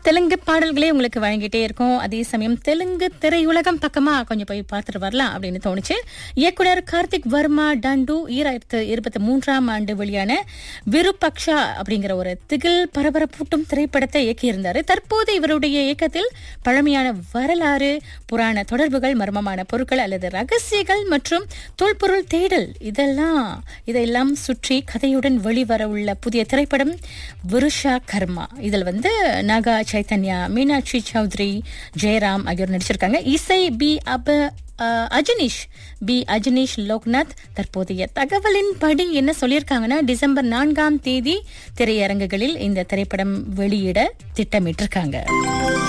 தெலுங்கு பாடல்களே உங்களுக்கு வழங்கிட்டே இருக்கும் அதே சமயம் தெலுங்கு திரையுலகம் பக்கமா கொஞ்சம் போய் பார்த்துட்டு வரலாம் அப்படின்னு தோணுச்சு இயக்குனர் கார்த்திக் வர்மா டண்டு ஈராயிரத்து இருபத்தி மூன்றாம் ஆண்டு வெளியான விருபக்ஷா அப்படிங்கிற ஒரு திகில் பரபரப்பூட்டும் திரைப்படத்தை இயக்கியிருந்தாரு தற்போது இவருடைய இயக்கத்தில் பழமையான வரலாறு புராண தொடர்புகள் மர்மமான பொருட்கள் அல்லது ரகசியங்கள் மற்றும் தொல்பொருள் தேடல் இதெல்லாம் இதையெல்லாம் சுற்றி கதையுடன் வெளிவர உள்ள புதிய திரைப்படம் விருஷா கர்மா இதில் வந்து நாகா சைத்தன்யா மீனாட்சி சௌத்ரி ஜெயராம் ஆகியோர் நடிச்சிருக்காங்க இசை பி அப அஹ், அஜனீஷ் பி அஜனீஷ் லோக்நாத் தற்போதைய தகவலின்படி என்ன சொல்லியிருக்காங்கன்னா டிசம்பர் நான்காம் தேதி திரையரங்குகளில் இந்த திரைப்படம் வெளியிட திட்டமிட்டிருக்காங்க